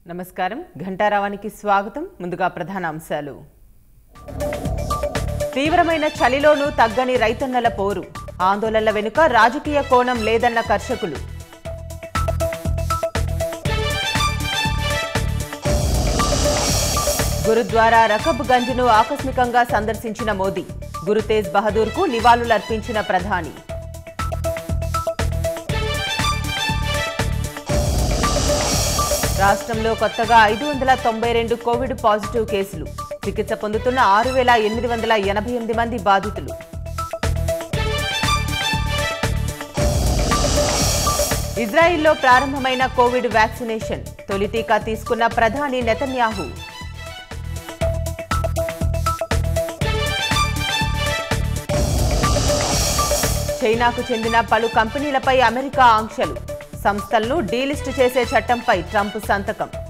నమస్కారం ఘంటారావానికి స్వాగతం ముందుగా ప్రధాన అంశాలు తీవ్రమైన చలిలోనూ తగ్గని రైతన్నల పోరు ఆందోళనల వెనుక రాజకీయ కోణం లేదన్న కర్షకులు గురుద్వారా రకబ్ గంజ్ను ఆకస్మికంగా సందర్శించిన మోదీ గురు తేజ్ బహదూర్కు నివాళులర్పించిన ప్రధాని రాష్ట్రంలో కొత్తగా ఐదు వందల తొంభై రెండు కోవిడ్ పాజిటివ్ కేసులు చికిత్స పొందుతున్న ఆరు వేల ఎనిమిది వందల ఎనభై ఎనిమిది మంది బాధితులు ఇజ్రాయిల్లో ప్రారంభమైన కోవిడ్ వ్యాక్సినేషన్ తొలి టీకా తీసుకున్న ప్రధాని నెతన్యాహు చైనాకు చెందిన పలు కంపెనీలపై అమెరికా ఆంక్షలు సంస్థలను డీలిస్టు చేసే చట్టంపై ట్రంప్ సంతకం